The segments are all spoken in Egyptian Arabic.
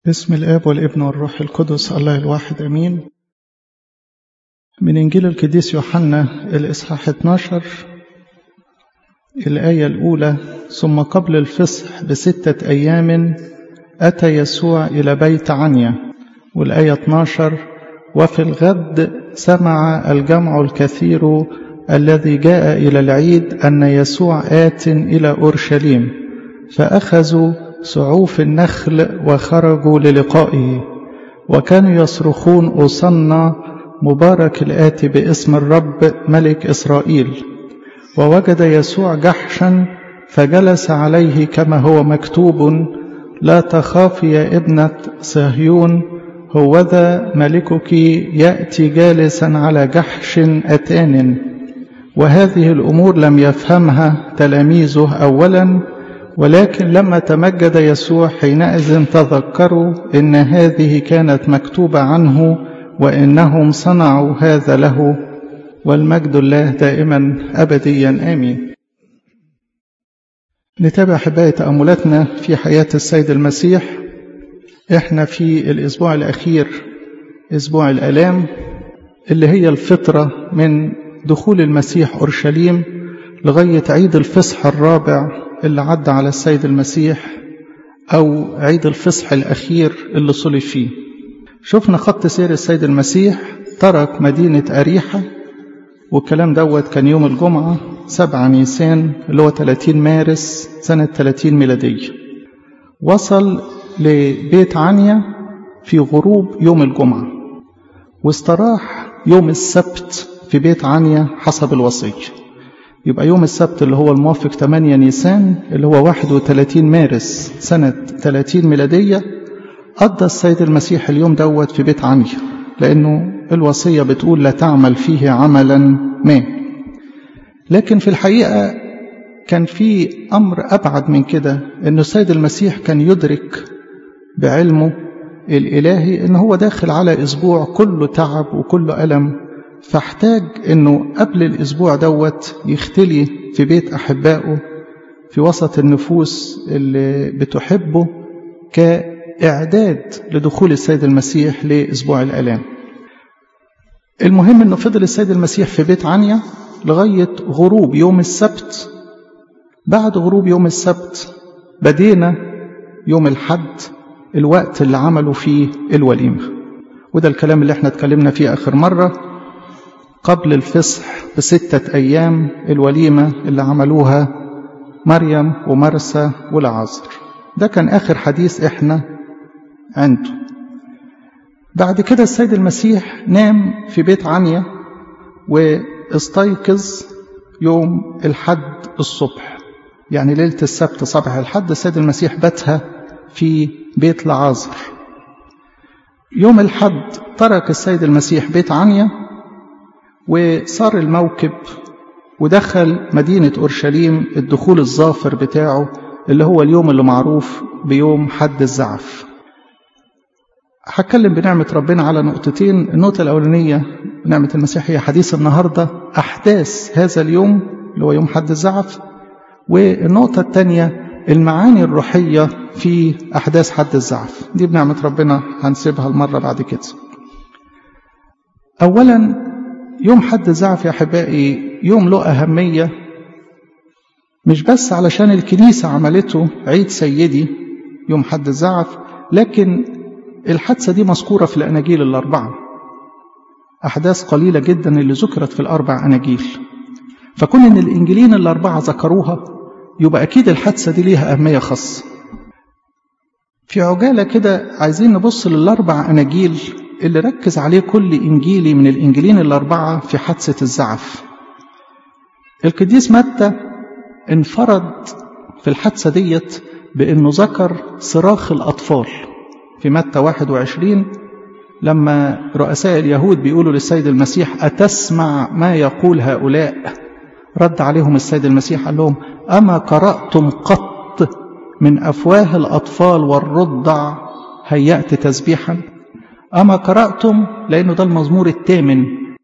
بسم الآب والابن والروح القدس الله الواحد أمين من إنجيل القديس يوحنا الإصحاح 12 الآية الأولى ثم قبل الفصح بستة أيام أتى يسوع إلى بيت عنيا والآية 12 وفي الغد سمع الجمع الكثير الذي جاء إلى العيد أن يسوع آت إلى أورشليم فأخذوا سعوف النخل وخرجوا للقائه وكانوا يصرخون أوصنا مبارك الآتي باسم الرب ملك إسرائيل ووجد يسوع جحشا فجلس عليه كما هو مكتوب لا تخافي يا ابنة صهيون هوذا ملكك يأتي جالسا على جحش أتان وهذه الأمور لم يفهمها تلاميذه أولا ولكن لما تمجد يسوع حينئذ تذكروا إن هذه كانت مكتوبة عنه وإنهم صنعوا هذا له والمجد الله دائما أبديا آمين نتابع حباية تأملاتنا في حياة السيد المسيح احنا في الأسبوع الأخير أسبوع الآلام اللي هي الفطرة من دخول المسيح أورشليم لغاية عيد الفصح الرابع اللي عدى على السيد المسيح أو عيد الفصح الأخير اللي صلب فيه شفنا خط سير السيد المسيح ترك مدينة أريحة والكلام دوت كان يوم الجمعة 7 نيسان اللي هو 30 مارس سنة 30 ميلادية وصل لبيت عنيا في غروب يوم الجمعة واستراح يوم السبت في بيت عنيا حسب الوصية يبقى يوم السبت اللي هو الموافق 8 نيسان اللي هو 31 مارس سنة 30 ميلادية قضى السيد المسيح اليوم دوت في بيت عنيا لأنه الوصية بتقول لا تعمل فيه عملا ما لكن في الحقيقة كان في أمر أبعد من كده أنه السيد المسيح كان يدرك بعلمه الإلهي أنه هو داخل على أسبوع كله تعب وكله ألم فاحتاج أنه قبل الأسبوع دوت يختلي في بيت أحبائه في وسط النفوس اللي بتحبه كإعداد لدخول السيد المسيح لأسبوع الآلام المهم أنه فضل السيد المسيح في بيت عنيا لغاية غروب يوم السبت بعد غروب يوم السبت بدينا يوم الحد الوقت اللي عملوا فيه الوليمة وده الكلام اللي احنا اتكلمنا فيه آخر مرة قبل الفصح بستة أيام الوليمة اللي عملوها مريم ومرسى والعازر ده كان آخر حديث احنا عنده بعد كده السيد المسيح نام في بيت عنيا واستيقظ يوم الحد الصبح يعني ليلة السبت صباح الحد السيد المسيح باتها في بيت لعازر يوم الحد ترك السيد المسيح بيت عنيا وصار الموكب ودخل مدينة أورشليم الدخول الظافر بتاعه اللي هو اليوم اللي معروف بيوم حد الزعف هتكلم بنعمة ربنا على نقطتين النقطة الأولانية نعمة المسيح هي حديث النهاردة أحداث هذا اليوم اللي هو يوم حد الزعف والنقطة الثانية المعاني الروحية في أحداث حد الزعف دي بنعمة ربنا هنسيبها المرة بعد كده أولا يوم حد الزعف يا أحبائي يوم له أهمية مش بس علشان الكنيسة عملته عيد سيدي يوم حد الزعف لكن الحادثة دي مذكورة في الأناجيل الأربعة أحداث قليلة جدا اللي ذكرت في الأربع أناجيل فكون إن الإنجيلين الأربعة ذكروها يبقى أكيد الحادثة دي ليها أهمية خاصة في عجالة كده عايزين نبص للأربع أناجيل اللي ركز عليه كل إنجيلي من الإنجيلين الأربعة في حادثة الزعف القديس متى انفرد في الحادثة ديت بأنه ذكر صراخ الأطفال في متى 21 لما رؤساء اليهود بيقولوا للسيد المسيح أتسمع ما يقول هؤلاء رد عليهم السيد المسيح قال لهم أما قرأتم قط من أفواه الأطفال والرضع هيأت تسبيحا أما قرأتم لأنه ده المزمور الثامن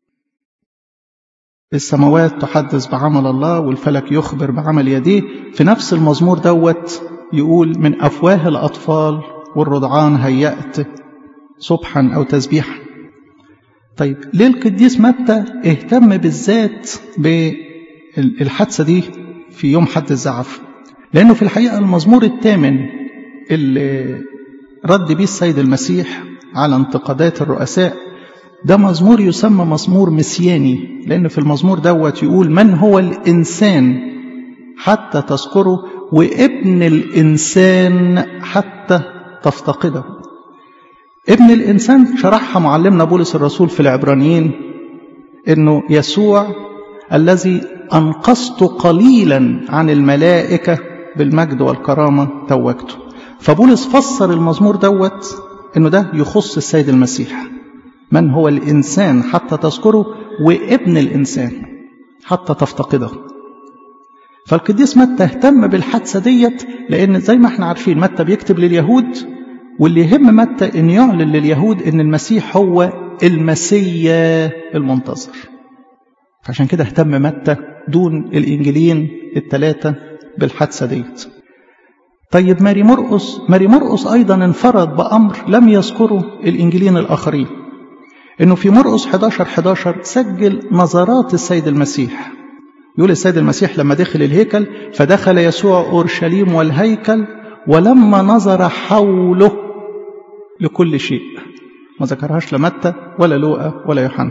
السماوات تحدث بعمل الله والفلك يخبر بعمل يديه في نفس المزمور دوت يقول من أفواه الأطفال والرضعان هيأت صبحا أو تسبيحا طيب ليه القديس متى اهتم بالذات بالحادثة دي في يوم حد الزعف لأنه في الحقيقة المزمور الثامن اللي رد بيه السيد المسيح على انتقادات الرؤساء ده مزمور يسمى مزمور مسياني لأن في المزمور دوت يقول من هو الإنسان حتى تذكره وابن الإنسان حتى تفتقده ابن الإنسان شرحها معلمنا بولس الرسول في العبرانيين إنه يسوع الذي أنقذت قليلا عن الملائكة بالمجد والكرامة توجته فبولس فسر المزمور دوت إنه ده يخص السيد المسيح من هو الإنسان حتى تذكره وابن الإنسان حتى تفتقده فالقديس متى اهتم بالحادثة ديت لأن زي ما احنا عارفين متى بيكتب لليهود واللي يهم متى أن يعلن لليهود أن المسيح هو المسيا المنتظر عشان كده اهتم متى دون الإنجيلين الثلاثة بالحادثة ديت طيب ماري مرقس ماري مرقس أيضا انفرد بأمر لم يذكره الإنجيلين الآخرين إنه في مرقس 11 11 سجل نظرات السيد المسيح يقول السيد المسيح لما دخل الهيكل فدخل يسوع أورشليم والهيكل ولما نظر حوله لكل شيء ما ذكرهاش لمتى ولا لوقا ولا يوحنا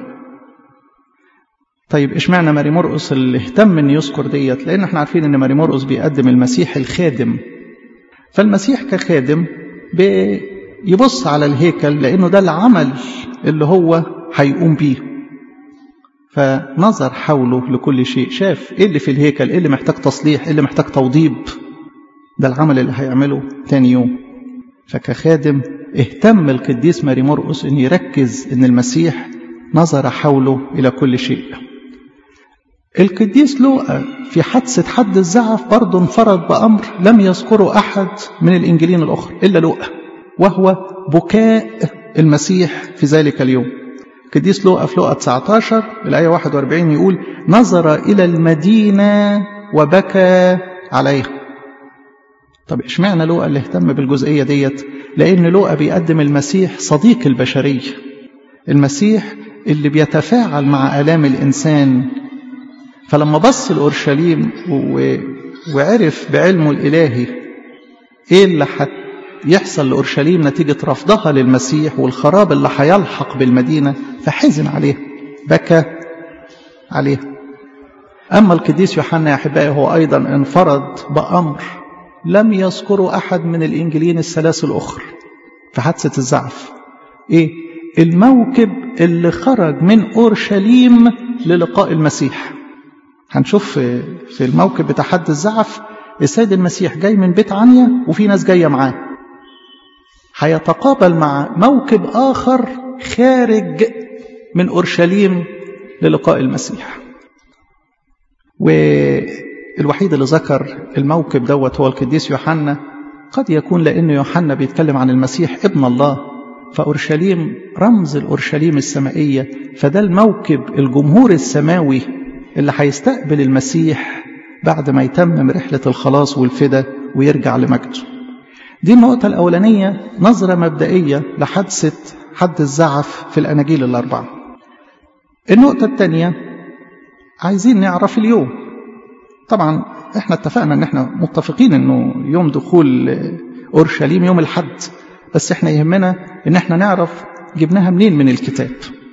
طيب اشمعنى ماري مرقس اللي اهتم ان يذكر ديت لان احنا عارفين ان ماري مرقس بيقدم المسيح الخادم فالمسيح كخادم بيبص على الهيكل لانه ده العمل اللي هو هيقوم بيه فنظر حوله لكل شيء شاف ايه اللي في الهيكل ايه اللي محتاج تصليح ايه اللي محتاج توضيب ده العمل اللي هيعمله تاني يوم فكخادم اهتم القديس ماري مرقس ان يركز ان المسيح نظر حوله الى كل شيء القديس لوقا في حادثة حد الزعف برضه انفرد بأمر لم يذكره أحد من الإنجيلين الأخرى إلا لوقا وهو بكاء المسيح في ذلك اليوم القديس لوقا في لوقا 19 الآية 41 يقول نظر إلى المدينة وبكى عليها طب اشمعنى لوقا اللي اهتم بالجزئية ديت لأن لوقا بيقدم المسيح صديق البشرية المسيح اللي بيتفاعل مع آلام الإنسان فلما بص لأورشليم و... وعرف بعلمه الإلهي إيه اللي يحصل لأورشليم نتيجة رفضها للمسيح والخراب اللي هيلحق بالمدينة فحزن عليها بكى عليها أما القديس يوحنا يا أحبائي هو أيضا انفرد بأمر لم يذكره أحد من الإنجيلين الثلاث الأخر في حادثة الزعف إيه؟ الموكب اللي خرج من أورشليم للقاء المسيح هنشوف في الموكب بتاع حد الزعف السيد المسيح جاي من بيت عنيا وفي ناس جاية معاه هيتقابل مع موكب آخر خارج من أورشليم للقاء المسيح والوحيد اللي ذكر الموكب دوت هو القديس يوحنا قد يكون لأن يوحنا بيتكلم عن المسيح ابن الله فأورشليم رمز الأورشليم السمائية فده الموكب الجمهور السماوي اللي هيستقبل المسيح بعد ما يتمم رحلة الخلاص والفدا ويرجع لمجده دي النقطة الأولانية نظرة مبدئية لحادثة حد الزعف في الأناجيل الأربعة النقطة الثانية عايزين نعرف اليوم طبعا احنا اتفقنا ان احنا متفقين انه يوم دخول اورشليم يوم الحد بس احنا يهمنا ان احنا نعرف جبناها منين من الكتاب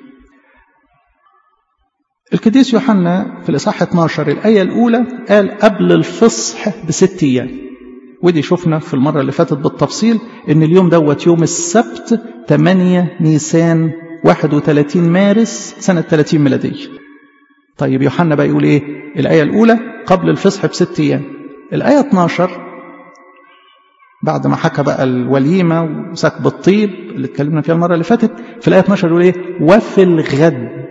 القديس يوحنا في الإصحاح 12 الآية الأولى قال قبل الفصح بست أيام ودي شفنا في المرة اللي فاتت بالتفصيل إن اليوم دوت يوم السبت 8 نيسان 31 مارس سنة 30 ميلادية طيب يوحنا بقى يقول إيه الآية الأولى قبل الفصح بست أيام الآية 12 بعد ما حكى بقى الوليمة وسكب الطيب اللي اتكلمنا فيها المرة اللي فاتت في الآية 12 يقول إيه وفي الغد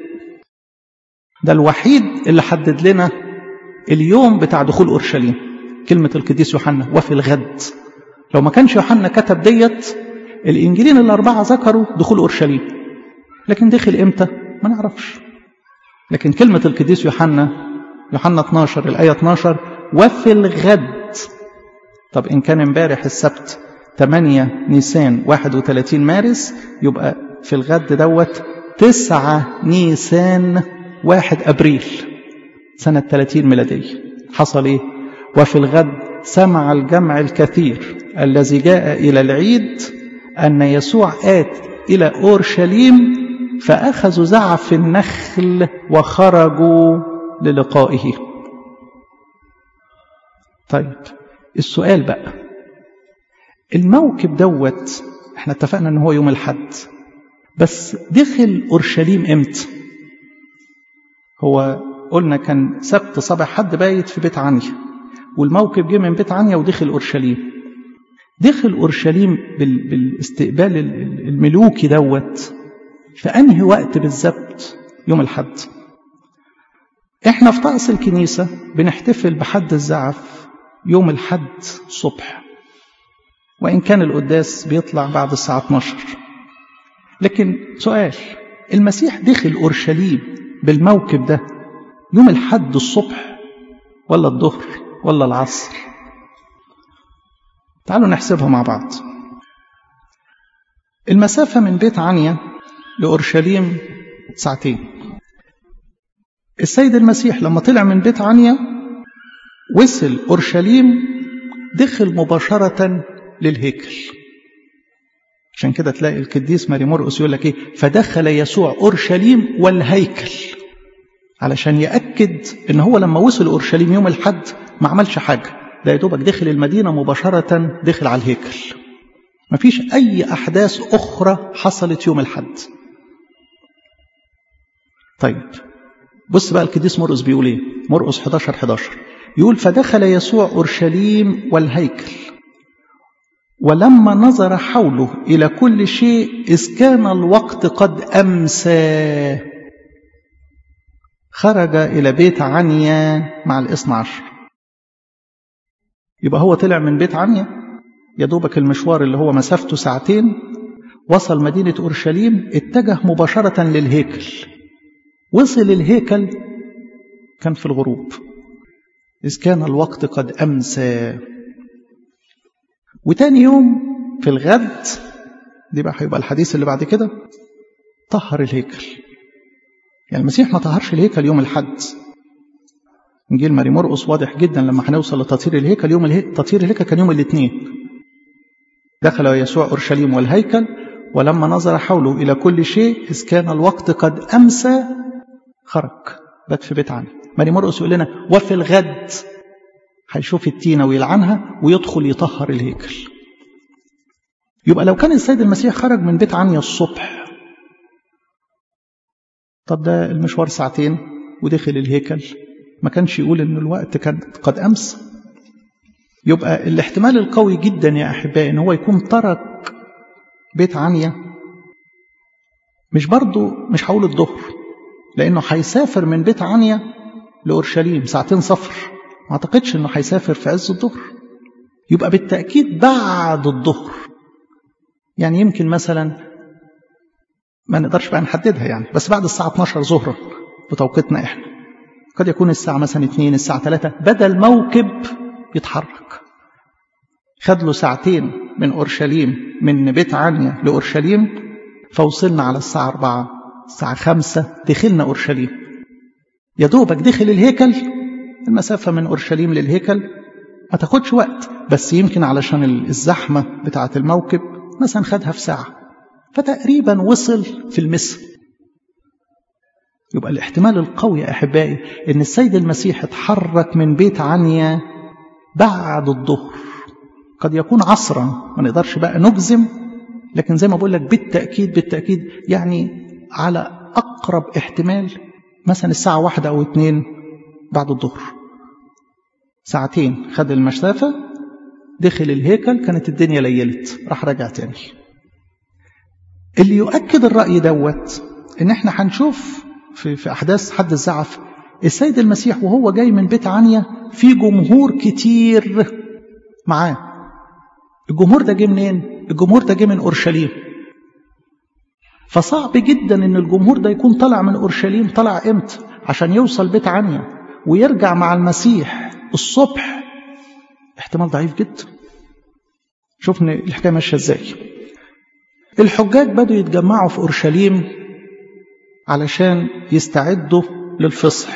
ده الوحيد اللي حدد لنا اليوم بتاع دخول أورشليم كلمة القديس يوحنا وفي الغد لو ما كانش يوحنا كتب ديت الإنجيلين الأربعة ذكروا دخول أورشليم لكن دخل إمتى ما نعرفش لكن كلمة القديس يوحنا يوحنا 12 الآية 12 وفي الغد طب إن كان امبارح السبت 8 نيسان 31 مارس يبقى في الغد دوت 9 نيسان 1 أبريل سنة 30 ميلادية حصل إيه؟ وفي الغد سمع الجمع الكثير الذي جاء إلى العيد أن يسوع آت إلى أورشليم فأخذوا زعف النخل وخرجوا للقائه طيب السؤال بقى الموكب دوت احنا اتفقنا ان هو يوم الحد بس دخل اورشليم امتى هو قلنا كان سبت صباح حد بايت في بيت عنيا والموكب جه من بيت عنيا ودخل اورشليم دخل اورشليم بالاستقبال الملوكي دوت في انهي وقت بالظبط يوم الحد احنا في طقس الكنيسه بنحتفل بحد الزعف يوم الحد الصبح وإن كان القداس بيطلع بعد الساعة 12 لكن سؤال المسيح دخل أورشليم بالموكب ده يوم الحد الصبح ولا الظهر ولا العصر تعالوا نحسبها مع بعض المسافة من بيت عنيا لأورشليم ساعتين السيد المسيح لما طلع من بيت عنيا وصل أورشليم دخل مباشرة للهيكل عشان كده تلاقي القديس ماري مرقس يقول لك ايه فدخل يسوع اورشليم والهيكل علشان ياكد ان هو لما وصل اورشليم يوم الحد ما عملش حاجه ده يا دوبك دخل المدينه مباشره دخل على الهيكل مفيش اي احداث اخرى حصلت يوم الحد طيب بص بقى القديس مرقس بيقول ايه مرقس 11 11 يقول فدخل يسوع اورشليم والهيكل ولما نظر حوله إلى كل شيء إذ كان الوقت قد أمسى خرج إلى بيت عنيا مع الاثنى عشر يبقى هو طلع من بيت عنيا يا دوبك المشوار اللي هو مسافته ساعتين وصل مدينة أورشليم اتجه مباشرة للهيكل وصل الهيكل كان في الغروب إذ كان الوقت قد أمسى وتاني يوم في الغد دي بقى هيبقى الحديث اللي بعد كده طهر الهيكل يعني المسيح ما طهرش الهيكل يوم الحد انجيل ماري مرقس واضح جدا لما هنوصل لتطهير الهيكل يوم الهيكل تطهير الهيكل كان يوم الاثنين دخل يسوع اورشليم والهيكل ولما نظر حوله الى كل شيء اذ كان الوقت قد امسى خرج بات في بيت عني ماري مرقس يقول لنا وفي الغد هيشوف التينة ويلعنها ويدخل يطهر الهيكل يبقى لو كان السيد المسيح خرج من بيت عنيا الصبح طب ده المشوار ساعتين ودخل الهيكل ما كانش يقول ان الوقت كان قد امس يبقى الاحتمال القوي جدا يا احبائي ان هو يكون ترك بيت عنيا مش برضه مش هقول الظهر لانه هيسافر من بيت عنيا لاورشليم ساعتين سفر ما اعتقدش انه هيسافر في عز الظهر يبقى بالتاكيد بعد الظهر يعني يمكن مثلا ما نقدرش بقى نحددها يعني بس بعد الساعه 12 ظهرا بتوقيتنا احنا قد يكون الساعه مثلا 2 الساعه 3 بدل موكب يتحرك خد له ساعتين من اورشليم من بيت عنيا لاورشليم فوصلنا على الساعه 4 الساعه 5 دخلنا اورشليم يا دوبك دخل الهيكل المسافة من أورشليم للهيكل ما تاخدش وقت بس يمكن علشان الزحمة بتاعة الموكب مثلا خدها في ساعة فتقريبا وصل في المصر يبقى الاحتمال القوي يا أحبائي إن السيد المسيح اتحرك من بيت عنيا بعد الظهر قد يكون عصرا ما نقدرش بقى نجزم لكن زي ما بقول لك بالتأكيد بالتأكيد يعني على أقرب احتمال مثلا الساعة واحدة أو اتنين بعد الظهر ساعتين خد المسافة دخل الهيكل كانت الدنيا ليلت راح رجع تاني اللي يؤكد الرأي دوت ان احنا هنشوف في, في احداث حد الزعف السيد المسيح وهو جاي من بيت عنيا في جمهور كتير معاه الجمهور ده جه منين الجمهور ده جه من اورشليم فصعب جدا ان الجمهور ده يكون طالع من اورشليم طلع امتى عشان يوصل بيت عنيا ويرجع مع المسيح الصبح احتمال ضعيف جدا شوفنا الحكاية ماشية ازاي الحجاج بدوا يتجمعوا في أورشليم علشان يستعدوا للفصح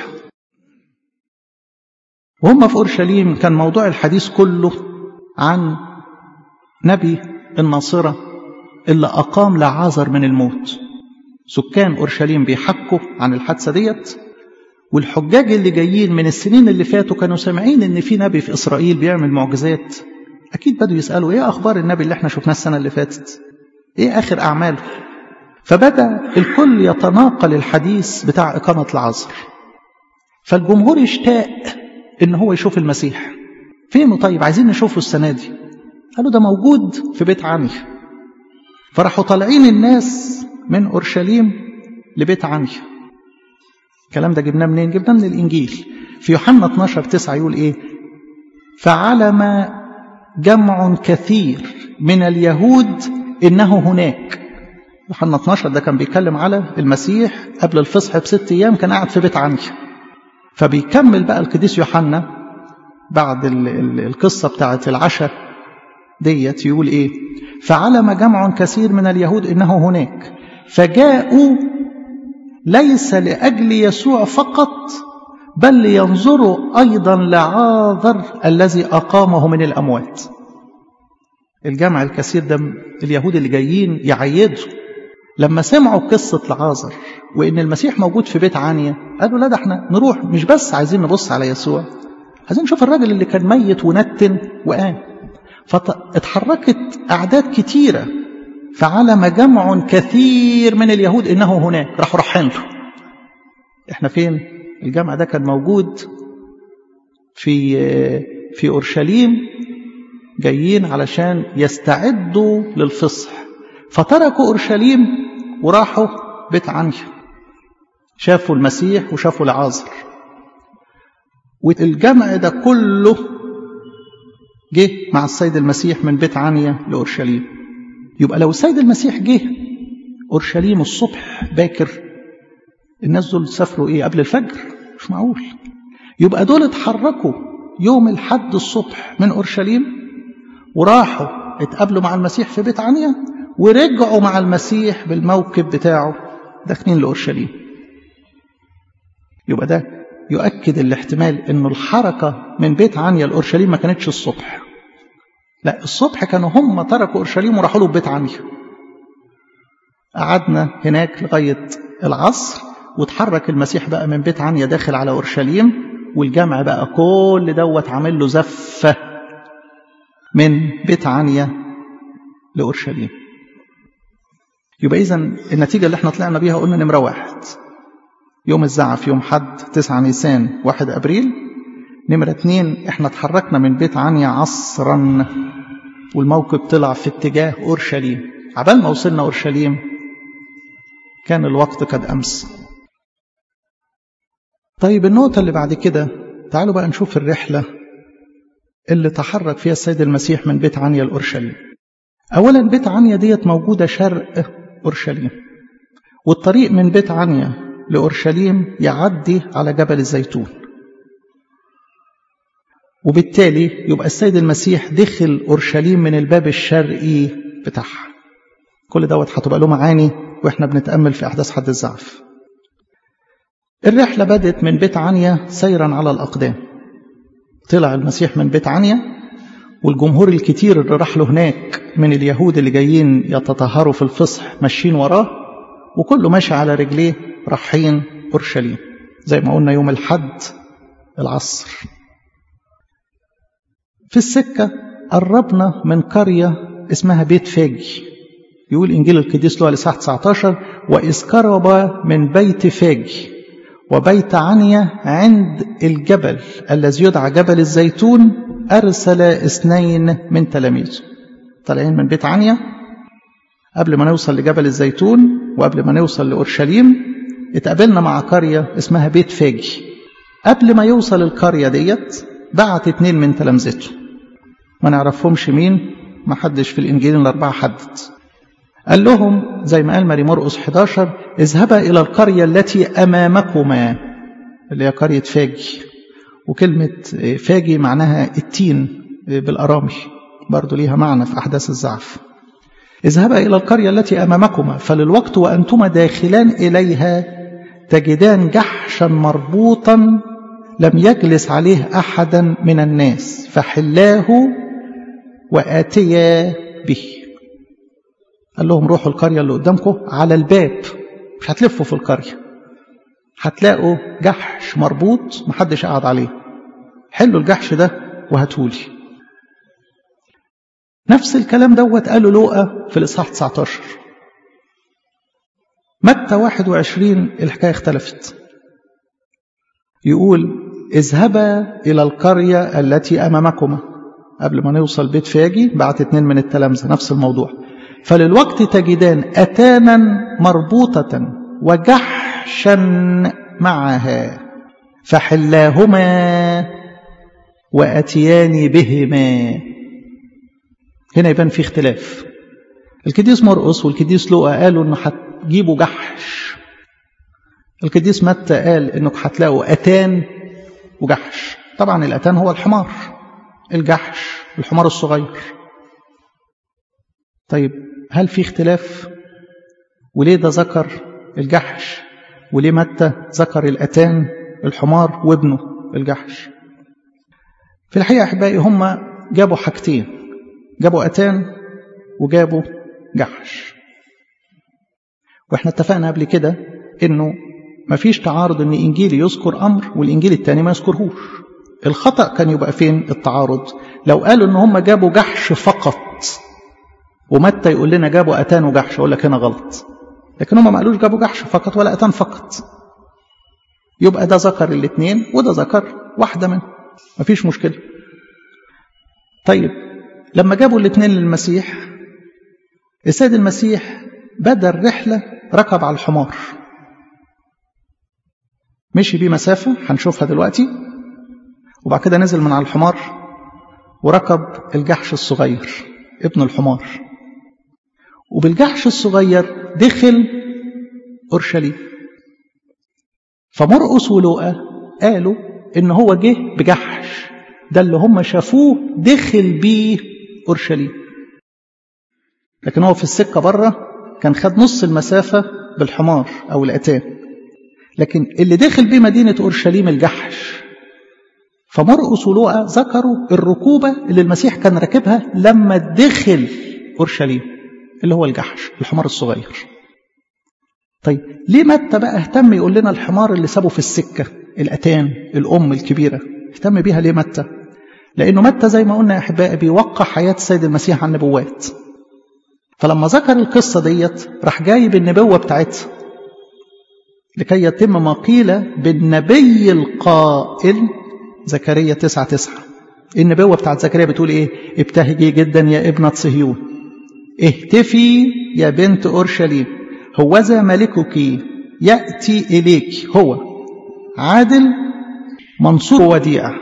وهم في أورشليم كان موضوع الحديث كله عن نبي الناصرة اللي أقام لعازر من الموت سكان أورشليم بيحكوا عن الحادثة ديت والحجاج اللي جايين من السنين اللي فاتوا كانوا سامعين ان في نبي في اسرائيل بيعمل معجزات اكيد بدوا يسالوا ايه اخبار النبي اللي احنا شفناه السنه اللي فاتت ايه اخر اعماله فبدا الكل يتناقل الحديث بتاع اقامه العصر فالجمهور اشتاق ان هو يشوف المسيح فينه طيب عايزين نشوفه السنه دي قالوا ده موجود في بيت عني فراحوا طالعين الناس من اورشليم لبيت عني الكلام ده جبناه منين جبناه من الانجيل في يوحنا 12 9 يقول ايه فعلم جمع كثير من اليهود انه هناك يوحنا 12 ده كان بيتكلم على المسيح قبل الفصح بست ايام كان قاعد في بيت عني فبيكمل بقى القديس يوحنا بعد ال ال القصه بتاعت العشاء ديت يقول ايه فعلم جمع كثير من اليهود انه هناك فجاءوا ليس لاجل يسوع فقط بل لينظروا ايضا لعاذر الذي اقامه من الاموات الجمع الكثير ده اليهود اللي جايين يعيدوا لما سمعوا قصة لعازر وإن المسيح موجود في بيت عانية قالوا لا ده احنا نروح مش بس عايزين نبص على يسوع عايزين نشوف الراجل اللي كان ميت ونتن وقام فاتحركت أعداد كتيرة فعلم جمع كثير من اليهود إنه هناك راحوا رايحين له احنا فين الجمع ده كان موجود في في اورشليم جايين علشان يستعدوا للفصح فتركوا اورشليم وراحوا بيت عنيا شافوا المسيح وشافوا العازر والجمع ده كله جه مع السيد المسيح من بيت عنيا لاورشليم يبقى لو السيد المسيح جه اورشليم الصبح باكر الناس دول سافروا ايه قبل الفجر مش معقول يبقى دول اتحركوا يوم الحد الصبح من اورشليم وراحوا اتقابلوا مع المسيح في بيت عنيا ورجعوا مع المسيح بالموكب بتاعه داخلين لاورشليم يبقى ده يؤكد الاحتمال انه الحركه من بيت عنيا لاورشليم ما كانتش الصبح لا الصبح كانوا هم تركوا اورشليم وراحوا له بيت عنيا قعدنا هناك لغايه العصر وتحرك المسيح بقى من بيت عنيا داخل على اورشليم والجمع بقى كل دوت عامل له زفه من بيت عنيا لاورشليم يبقى اذا النتيجه اللي احنا طلعنا بيها قلنا نمره واحد يوم الزعف يوم حد 9 نيسان 1 ابريل نمره اتنين احنا اتحركنا من بيت عنيا عصرا والموكب طلع في اتجاه اورشليم عبال ما وصلنا اورشليم كان الوقت قد امس طيب النقطة اللي بعد كده تعالوا بقى نشوف الرحلة اللي تحرك فيها السيد المسيح من بيت عنيا لأورشليم أولا بيت عنيا ديت موجودة شرق أورشليم والطريق من بيت عنيا لأورشليم يعدي على جبل الزيتون وبالتالي يبقى السيد المسيح دخل أورشليم من الباب الشرقي بتاعها كل دوت هتبقى له معاني واحنا بنتأمل في أحداث حد الزعف الرحلة بدت من بيت عنيا سيرا على الأقدام طلع المسيح من بيت عنيا والجمهور الكتير اللي راح له هناك من اليهود اللي جايين يتطهروا في الفصح ماشيين وراه وكله ماشي على رجليه رايحين أورشليم زي ما قلنا يوم الحد العصر في السكة قربنا من قرية اسمها بيت فاجي يقول إنجيل القديس لوقا الإصحاح 19 وإذ قرب من بيت فاجي وبيت عنيا عند الجبل الذي يدعى جبل الزيتون أرسل اثنين من تلاميذه طالعين من بيت عنيا قبل ما نوصل لجبل الزيتون وقبل ما نوصل لأورشليم اتقابلنا مع قرية اسمها بيت فاجي قبل ما يوصل القرية ديت بعت اتنين من تلامذته ما نعرفهمش مين ما حدش في الإنجيل الأربعة حدد قال لهم زي ما قال ماري مرقس 11 اذهبا إلى القرية التي أمامكما اللي هي قرية فاجي وكلمة فاجي معناها التين بالأرامي برضو ليها معنى في أحداث الزعف اذهبا إلى القرية التي أمامكما فللوقت وأنتما داخلان إليها تجدان جحشا مربوطا لم يجلس عليه أحدا من الناس فحلاه وآتيا به قال لهم روحوا القرية اللي قدامكم على الباب مش هتلفوا في القرية هتلاقوا جحش مربوط محدش قاعد عليه حلوا الجحش ده وهاتولي نفس الكلام دوت قاله لوقا في الإصحاح 19 متى 21 الحكاية اختلفت يقول اذهبا إلى القرية التي أمامكما قبل ما نوصل بيت فاجي بعت اتنين من التلامذة نفس الموضوع فللوقت تجدان أتانا مربوطة وجحشا معها فحلاهما وأتيان بهما هنا يبان في اختلاف الكديس مرقس والكديس لوقا قالوا انه هتجيبوا جحش الكديس متى قال انك هتلاقوا اتان وجحش طبعا الاتان هو الحمار الجحش الحمار الصغير طيب هل في اختلاف وليه ده ذكر الجحش وليه متى ذكر الاتان الحمار وابنه الجحش في الحقيقه احبائي هم جابوا حاجتين جابوا اتان وجابوا جحش واحنا اتفقنا قبل كده انه مفيش تعارض ان انجيلي يذكر امر والانجيل الثاني ما يذكرهوش الخطا كان يبقى فين التعارض لو قالوا ان هم جابوا جحش فقط ومتى يقول لنا جابوا اتان وجحش اقول لك هنا غلط لكن هم ما قالوش جابوا جحش فقط ولا اتان فقط يبقى ده ذكر الاثنين وده ذكر واحده منهم مفيش مشكله طيب لما جابوا الاثنين للمسيح السيد المسيح بدا الرحله ركب على الحمار مشي بيه مسافه هنشوفها دلوقتي وبعد كده نزل من على الحمار وركب الجحش الصغير ابن الحمار وبالجحش الصغير دخل اورشليم فمرقس ولوقا قالوا ان هو جه بجحش ده اللي هم شافوه دخل بيه اورشليم لكن هو في السكه بره كان خد نص المسافه بالحمار او الاتان لكن اللي دخل بيه مدينه اورشليم الجحش فمرقس ولوقا ذكروا الركوبه اللي المسيح كان راكبها لما دخل اورشليم اللي هو الجحش الحمار الصغير طيب ليه متى بقى اهتم يقول لنا الحمار اللي سابه في السكه الاتان الام الكبيره اهتم بيها ليه متى لانه متى زي ما قلنا يا احبائي بيوقع حياه السيد المسيح عن النبوات فلما ذكر القصه ديت راح جايب النبوه بتاعتها لكي يتم ما قيل بالنبي القائل زكريا تسعة تسعة النبوة بتاعت زكريا بتقول ايه ابتهجي جدا يا ابنة صهيون اهتفي يا بنت أورشليم هوذا ملكك يأتي إليك هو عادل منصور وديع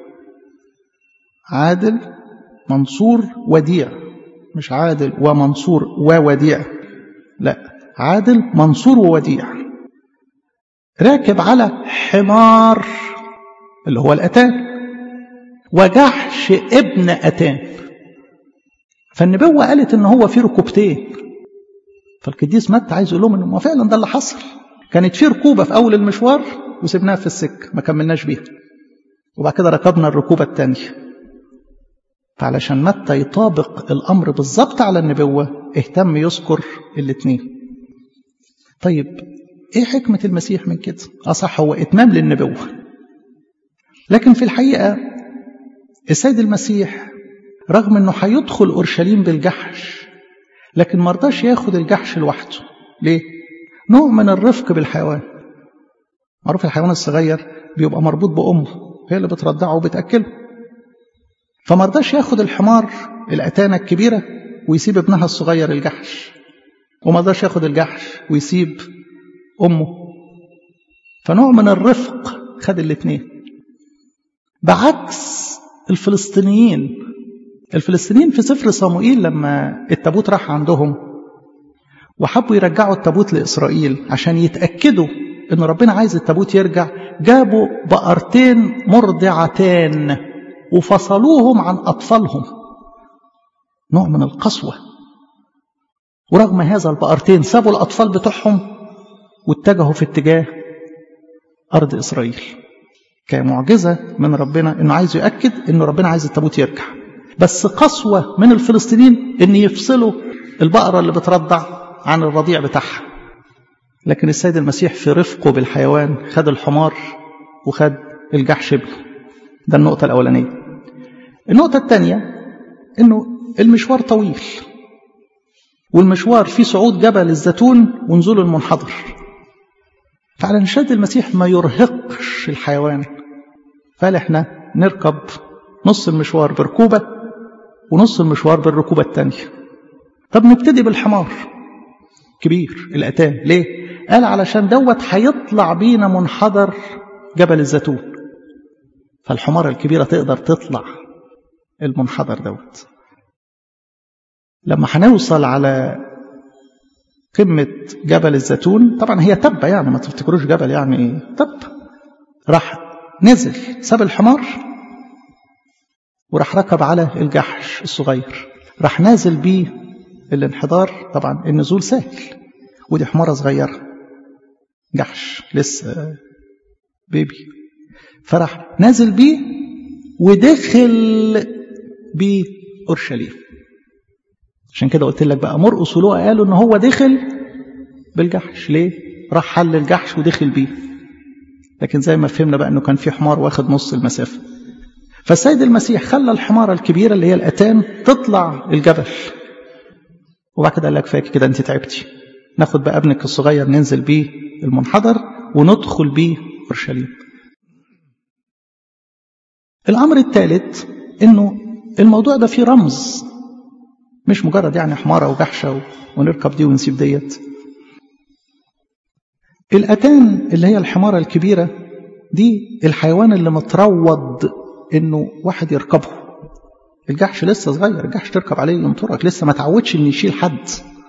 عادل منصور وديع مش عادل ومنصور ووديع لا عادل منصور ووديع راكب على حمار اللي هو الأتان وجحش ابن أتان فالنبوة قالت إن هو في ركوبتين فالقديس متى عايز يقول لهم إنه فعلا ده اللي حصل كانت في ركوبة في أول المشوار وسبناها في السكة ما كملناش بيها وبعد كده ركبنا الركوبة الثانية فعلشان متى يطابق الأمر بالظبط على النبوة اهتم يذكر الاثنين طيب ايه حكمة المسيح من كده أصح هو إتمام للنبوة لكن في الحقيقة السيد المسيح رغم أنه هيدخل أورشليم بالجحش لكن مرضاش ياخد الجحش لوحده ليه؟ نوع من الرفق بالحيوان معروف الحيوان الصغير بيبقى مربوط بأمه هي اللي بترضعه وبتأكله فمرضاش ياخد الحمار الأتانة الكبيرة ويسيب ابنها الصغير الجحش ومرضاش ياخد الجحش ويسيب أمه فنوع من الرفق خد الاثنين بعكس الفلسطينيين الفلسطينيين في سفر صموئيل لما التابوت راح عندهم وحبوا يرجعوا التابوت لإسرائيل عشان يتأكدوا إن ربنا عايز التابوت يرجع جابوا بقرتين مرضعتان وفصلوهم عن أطفالهم نوع من القسوة ورغم هذا البقرتين سابوا الأطفال بتوعهم واتجهوا في اتجاه أرض إسرائيل كمعجزة من ربنا إنه عايز يؤكد إنه ربنا عايز التابوت يرجع بس قسوة من الفلسطينيين إن يفصلوا البقرة اللي بترضع عن الرضيع بتاعها لكن السيد المسيح في رفقه بالحيوان خد الحمار وخد الجحش ابنه ده النقطة الأولانية النقطة الثانية إنه المشوار طويل والمشوار فيه صعود جبل الزيتون ونزول المنحدر فعلى نشاد المسيح ما يرهقش الحيوان قال احنا نركب نص المشوار بركوبة ونص المشوار بالركوبة الثانية طب نبتدي بالحمار كبير الأتان ليه؟ قال علشان دوت هيطلع بينا منحدر جبل الزيتون فالحمارة الكبيرة تقدر تطلع المنحدر دوت لما هنوصل على قمة جبل الزيتون طبعا هي تبة يعني ما تفتكروش جبل يعني تب راح نزل ساب الحمار وراح ركب على الجحش الصغير راح نازل بيه الانحدار طبعا النزول سهل ودي حمارة صغيرة جحش لسه بيبي فراح نازل بيه ودخل بيه أورشليم عشان كده قلت لك بقى مرقس ولوقا قالوا ان هو دخل بالجحش ليه راح حل الجحش ودخل بيه لكن زي ما فهمنا بقى انه كان في حمار واخد نص المسافه فالسيد المسيح خلى الحمارة الكبيرة اللي هي الأتان تطلع الجبل وبعد كده قال لك فاكر كده أنت تعبتي ناخد بقى ابنك الصغير ننزل بيه المنحدر وندخل بيه أورشليم الأمر الثالث إنه الموضوع ده فيه رمز مش مجرد يعني حمارة وجحشة ونركب دي ونسيب ديت الأتان اللي هي الحمارة الكبيرة دي الحيوان اللي متروض إنه واحد يركبه الجحش لسه صغير الجحش تركب عليه ينطرك لسه ما تعودش إن يشيل حد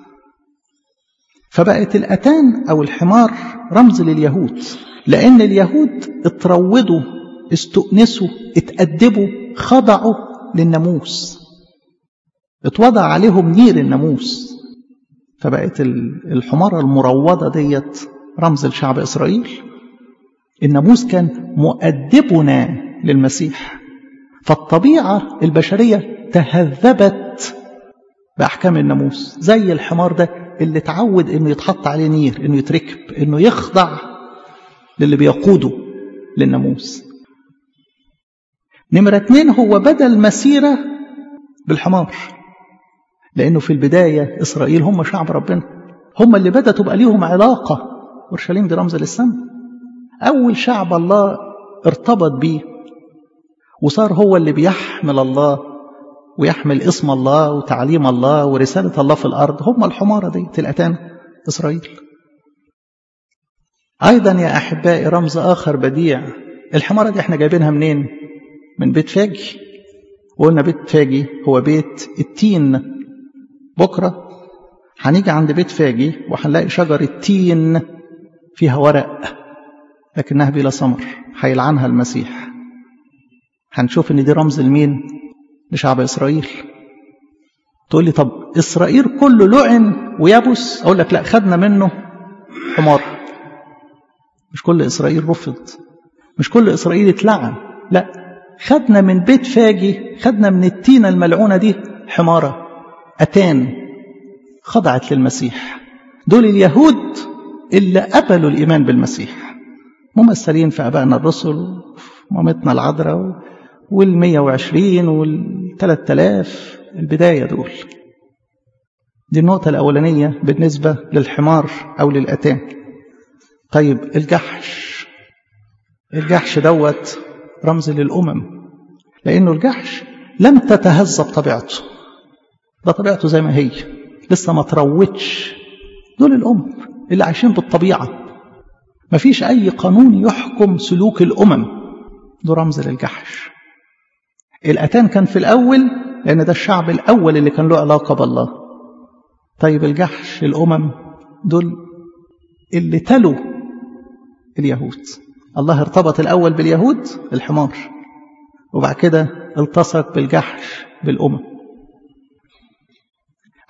فبقت الأتان أو الحمار رمز لليهود لأن اليهود اتروضوا استؤنسوا اتأدبوا خضعوا للناموس اتوضع عليهم نير الناموس فبقت الحمارة المروضة ديت رمز لشعب إسرائيل الناموس كان مؤدبنا للمسيح فالطبيعة البشرية تهذبت بأحكام الناموس زي الحمار ده اللي اتعود انه يتحط عليه نير انه يتركب انه يخضع للي بيقوده للناموس نمرة اتنين هو بدل مسيرة بالحمار لأنه في البداية إسرائيل هم شعب ربنا هم اللي بدأ تبقى ليهم علاقة أورشليم دي رمز للسماء أول شعب الله ارتبط بيه وصار هو اللي بيحمل الله ويحمل اسم الله وتعليم الله ورسالة الله في الأرض هم الحمارة دي الأتان إسرائيل أيضا يا أحبائي رمز آخر بديع الحمارة دي احنا جايبينها منين من بيت فاجي وقلنا بيت فاجي هو بيت التين بكرة هنيجي عند بيت فاجي وهنلاقي شجرة تين فيها ورق لكنها بلا ثمر هيلعنها المسيح هنشوف ان دي رمز لمين لشعب اسرائيل تقول لي طب اسرائيل كله لعن ويبس اقول لك لا خدنا منه حمار مش كل اسرائيل رفض مش كل اسرائيل اتلعن لا خدنا من بيت فاجي خدنا من التينه الملعونه دي حماره اتان خضعت للمسيح دول اليهود اللي قبلوا الايمان بالمسيح ممثلين في ابائنا الرسل مامتنا العذراء وال 120 وال 3000 البدايه دول دي النقطه الاولانيه بالنسبه للحمار او للاتان طيب الجحش الجحش دوت رمز للامم لانه الجحش لم تتهذب طبيعته ده طبيعته زي ما هي لسه ما تروتش دول الامم اللي عايشين بالطبيعه ما فيش اي قانون يحكم سلوك الامم ده رمز للجحش الاتان كان في الاول لان ده الشعب الاول اللي كان له علاقه بالله طيب الجحش الامم دول اللي تلوا اليهود الله ارتبط الاول باليهود الحمار وبعد كده التصق بالجحش بالامم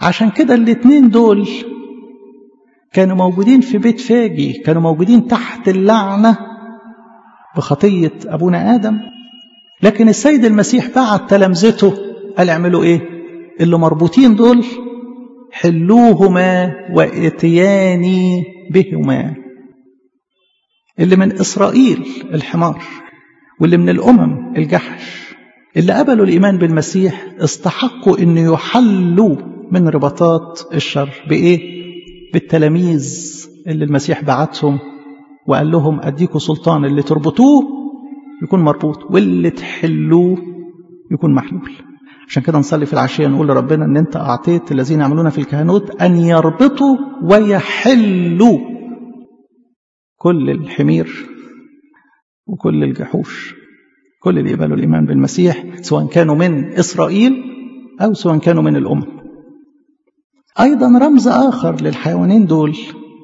عشان كده الاتنين دول كانوا موجودين في بيت فاجي كانوا موجودين تحت اللعنة بخطية أبونا آدم لكن السيد المسيح بعت تلامذته قال اعملوا ايه اللي مربوطين دول حلوهما واتياني بهما اللي من إسرائيل الحمار واللي من الأمم الجحش اللي قبلوا الإيمان بالمسيح استحقوا أن يحلوا من رباطات الشر بإيه؟ بالتلاميذ اللي المسيح بعتهم وقال لهم أديكوا سلطان اللي تربطوه يكون مربوط واللي تحلوه يكون محلول عشان كده نصلي في العشية نقول لربنا أن أنت أعطيت الذين يعملون في الكهنوت أن يربطوا ويحلوا كل الحمير وكل الجحوش كل اللي يقبلوا الإيمان بالمسيح سواء كانوا من إسرائيل أو سواء كانوا من الأمم أيضا رمز آخر للحيوانين دول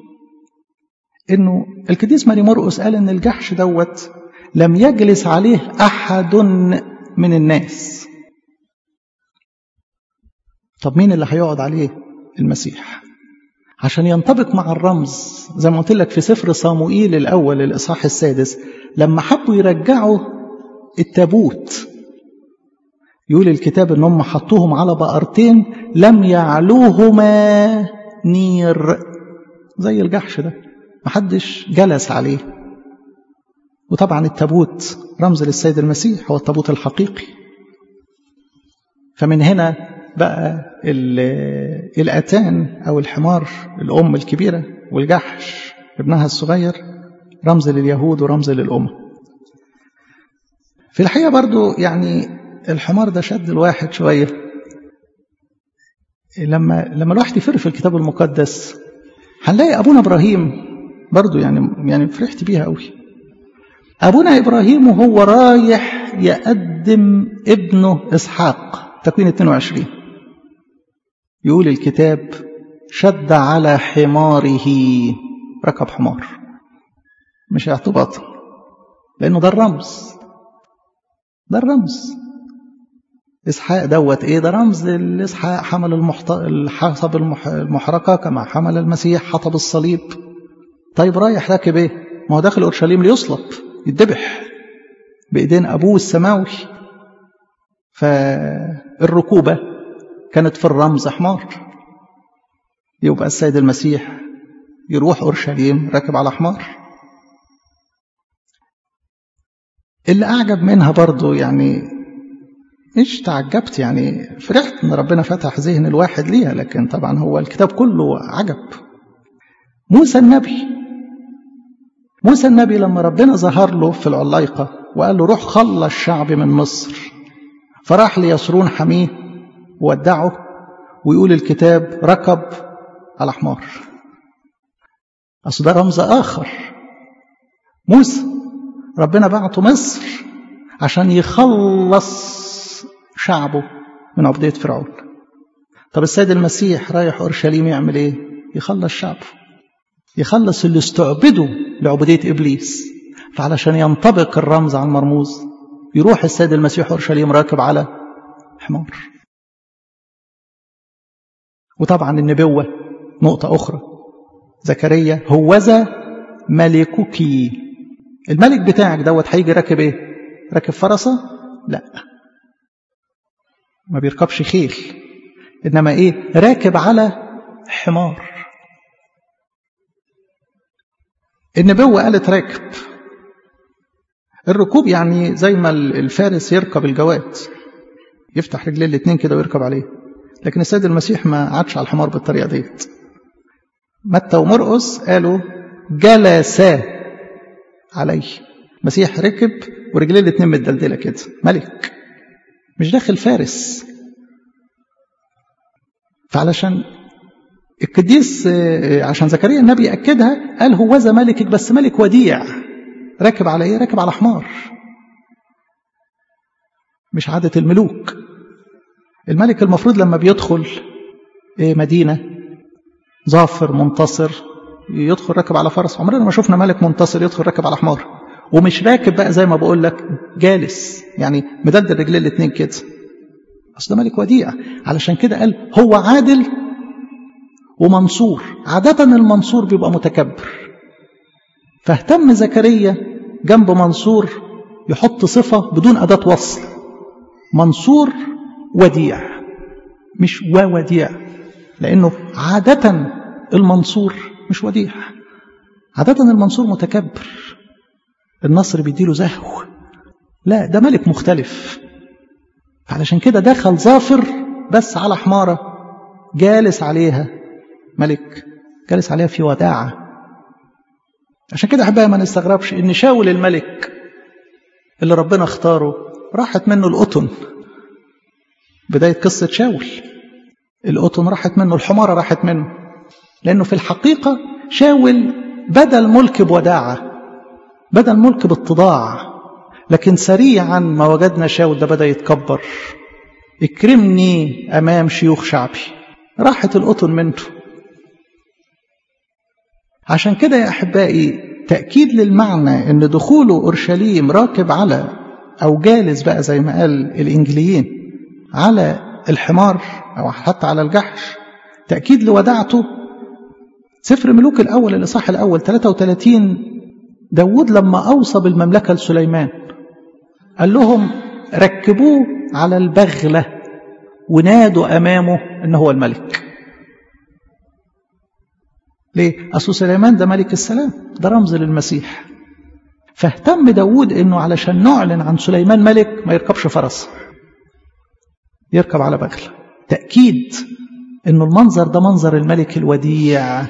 إنه القديس ماري مرقس قال إن الجحش دوت لم يجلس عليه أحد من الناس طب مين اللي هيقعد عليه المسيح عشان ينطبق مع الرمز زي ما قلت لك في سفر صاموئيل الأول الإصحاح السادس لما حبوا يرجعوا التابوت يقول الكتاب ان هم حطوهم على بقرتين لم يعلوهما نير زي الجحش ده محدش جلس عليه وطبعا التابوت رمز للسيد المسيح هو التابوت الحقيقي فمن هنا بقى الأتان أو الحمار الأم الكبيرة والجحش ابنها الصغير رمز لليهود ورمز للأمة في الحقيقة برضو يعني الحمار ده شد الواحد شوية لما لما الواحد يفر في الكتاب المقدس هنلاقي أبونا إبراهيم برضو يعني يعني فرحت بيها قوي أبونا إبراهيم وهو رايح يقدم ابنه إسحاق تكوين 22 يقول الكتاب شد على حماره ركب حمار مش اعتباطا لأنه ده الرمز ده الرمز إسحاق دوت إيه ده رمز لإسحاق حمل المحط... الحصب المح... المحرقة كما حمل المسيح حطب الصليب طيب رايح راكب إيه ما هو داخل أورشليم ليصلب يتذبح بإيدين أبوه السماوي فالركوبة كانت في الرمز حمار يبقى السيد المسيح يروح أورشليم راكب على حمار اللي أعجب منها برضو يعني مش تعجبت يعني فرحت ان ربنا فتح ذهن الواحد ليها لكن طبعا هو الكتاب كله عجب موسى النبي موسى النبي لما ربنا ظهر له في العلايقة وقال له روح خلى الشعب من مصر فراح ليسرون حميه وودعه ويقول الكتاب ركب على حمار أصل ده رمز آخر موسى ربنا بعته مصر عشان يخلص شعبه من عبودية فرعون طب السيد المسيح رايح أورشليم يعمل إيه؟ يخلص شعبه يخلص اللي استعبدوا لعبودية إبليس فعلشان ينطبق الرمز على المرموز يروح السيد المسيح أورشليم راكب على حمار وطبعا النبوة نقطة أخرى زكريا هوذا ملكك الملك بتاعك دوت هيجي راكب ايه راكب فرسة لا ما بيركبش خيل انما ايه راكب على حمار النبوة قالت راكب الركوب يعني زي ما الفارس يركب الجواد يفتح رجليه الاتنين كده ويركب عليه لكن السيد المسيح ما عادش على الحمار بالطريقة ديت متى ومرقس قالوا جلسا عليه المسيح ركب ورجليه الاتنين متدلدله كده ملك مش داخل فارس فعلشان القديس عشان زكريا النبي أكدها قال هوذا ملكك بس ملك وديع راكب على ايه راكب على حمار مش عادة الملوك الملك المفروض لما بيدخل مدينة ظافر منتصر يدخل راكب على فرس عمرنا ما شفنا ملك منتصر يدخل راكب على حمار ومش راكب بقى زي ما بقول لك جالس يعني مدد رجليه الاثنين كده اصل ده ملك وديع علشان كده قال هو عادل ومنصور عادة المنصور بيبقى متكبر فاهتم زكريا جنب منصور يحط صفة بدون أداة وصل منصور وديع مش ووديع لأنه عادة المنصور مش وديع عادة المنصور متكبر النصر بيديله زهو لا ده ملك مختلف علشان كده دخل ظافر بس على حمارة جالس عليها ملك جالس عليها في وداعة عشان كده أحبها ما نستغربش إن شاول الملك اللي ربنا اختاره راحت منه القطن بداية قصة شاول القطن راحت منه الحمارة راحت منه لأنه في الحقيقة شاول بدا الملك بوداعة بدا الملك باتضاع لكن سريعا ما وجدنا شاول ده بدأ يتكبر اكرمني أمام شيوخ شعبي راحت القطن منه عشان كده يا أحبائي تأكيد للمعنى أن دخوله أورشليم راكب على أو جالس بقى زي ما قال الإنجليين على الحمار أو حتى على الجحش تأكيد لوداعته سفر ملوك الأول الإصحاح الأول 33 داود لما أوصى بالمملكة لسليمان قال لهم ركبوه على البغلة ونادوا أمامه أنه هو الملك ليه؟ أصل سليمان ده ملك السلام ده رمز للمسيح فاهتم داود أنه علشان نعلن عن سليمان ملك ما يركبش فرس يركب على بغلة تأكيد أنه المنظر ده منظر الملك الوديع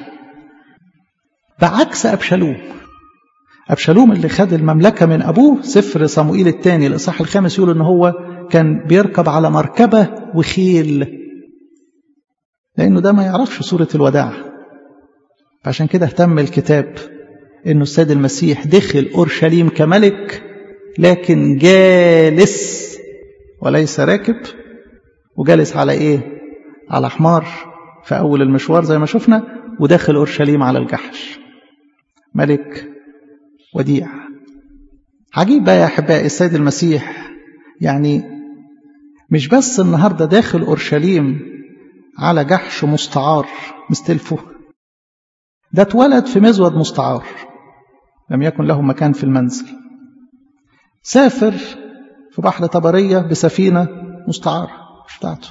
بعكس أبشالوم أبشالوم اللي خد المملكة من أبوه سفر صموئيل الثاني الإصحاح الخامس يقول إن هو كان بيركب على مركبة وخيل لأنه ده ما يعرفش صورة الوداع فعشان كده اهتم الكتاب إنه السيد المسيح دخل أورشليم كملك لكن جالس وليس راكب وجالس على إيه؟ على حمار في أول المشوار زي ما شفنا وداخل أورشليم على الجحش ملك وديع عجيب بقى يا أحبائي السيد المسيح يعني مش بس النهاردة داخل أورشليم على جحش مستعار مستلفه ده اتولد في مزود مستعار لم يكن له مكان في المنزل سافر في بحر طبرية بسفينة مستعارة مش بتاعته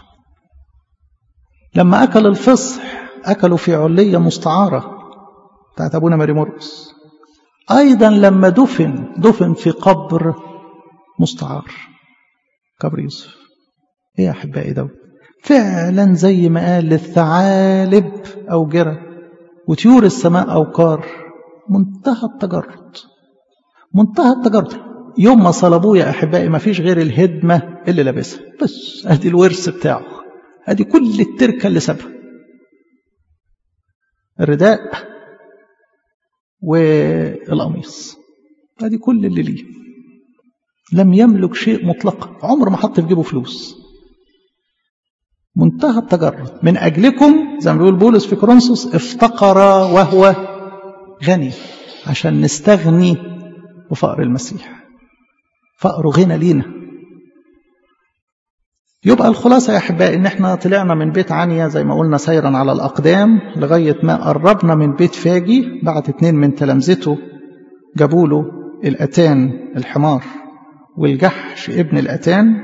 لما أكل الفصح أكلوا في علية مستعارة بتاعت أبونا ماري مرقس أيضا لما دفن دفن في قبر مستعار قبر يوسف إيه يا أحبائي دوت فعلا زي ما قال للثعالب أوجرة وطيور السماء أوقار منتهى التجرد منتهى التجرد يوم ما صلبوه يا أحبائي ما فيش غير الهدمة اللي لابسها بس أدي الورث بتاعه أدي كل التركة اللي سابها الرداء والقميص ادي كل اللي ليه لم يملك شيء مطلقا عمر ما حط في جيبه فلوس منتهى التجرد من اجلكم زي ما بيقول بولس في كورنثوس افتقر وهو غني عشان نستغني بفقر المسيح فقره غنى لينا يبقى الخلاصة يا أحبائي إن إحنا طلعنا من بيت عنيا زي ما قلنا سيرا على الأقدام لغاية ما قربنا من بيت فاجي بعد اتنين من تلامذته جابوا له الأتان الحمار والجحش ابن الأتان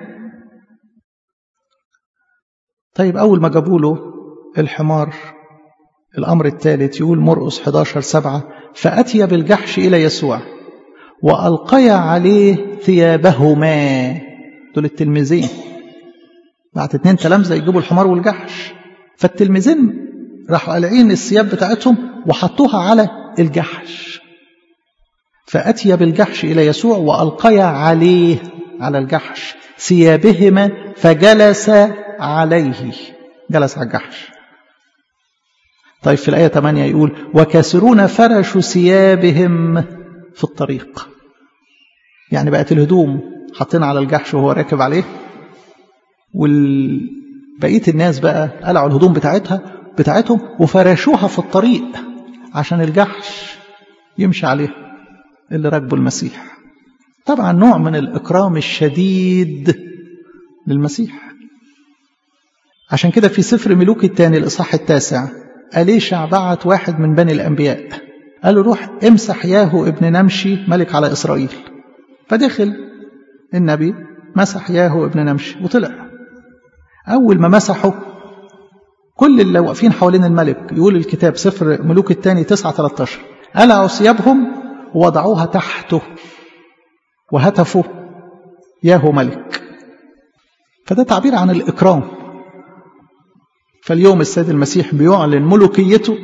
طيب أول ما جابوا له الحمار الأمر الثالث يقول مرقس 11 سبعة فأتي بالجحش إلى يسوع وألقيا عليه ثيابهما دول التلميذين بعت اتنين تلامذة يجيبوا الحمار والجحش فالتلميذين راحوا قالعين الثياب بتاعتهم وحطوها على الجحش فأتي بالجحش إلى يسوع وألقيا عليه على الجحش ثيابهما فجلس عليه جلس على الجحش طيب في الآية 8 يقول وكاسرون فرشوا ثيابهم في الطريق يعني بقت الهدوم حاطين على الجحش وهو راكب عليه وبقيه الناس بقى قلعوا الهدوم بتاعتها بتاعتهم وفرشوها في الطريق عشان الجحش يمشي عليها اللي راكبه المسيح طبعا نوع من الإكرام الشديد للمسيح عشان كده في سفر ملوك الثاني الإصحاح التاسع أليشع بعت واحد من بني الأنبياء قال له روح امسح ياهو ابن نمشي ملك على إسرائيل فدخل النبي مسح ياهو ابن نمشي وطلع أول ما مسحه كل اللي واقفين حوالين الملك يقول الكتاب سفر ملوك الثاني 9 13 قلعوا ثيابهم ووضعوها تحته وهتفوا ياهو ملك فده تعبير عن الإكرام فاليوم السيد المسيح بيعلن ملوكيته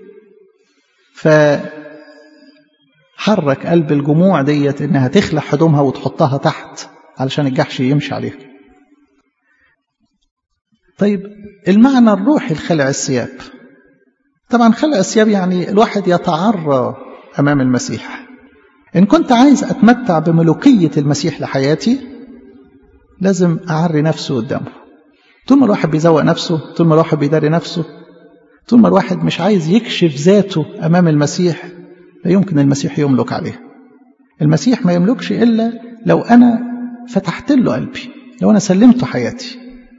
فحرك قلب الجموع ديت انها تخلع هدومها وتحطها تحت علشان الجحش يمشي عليها طيب المعنى الروحي لخلع الثياب طبعا خلع الثياب يعني الواحد يتعرى امام المسيح ان كنت عايز اتمتع بملوكيه المسيح لحياتي لازم اعري نفسه قدامه طول ما الواحد بيزوق نفسه طول ما الواحد بيداري نفسه طول ما الواحد مش عايز يكشف ذاته امام المسيح لا يمكن المسيح يملك عليه المسيح ما يملكش الا لو انا فتحت له قلبي لو انا سلمته حياتي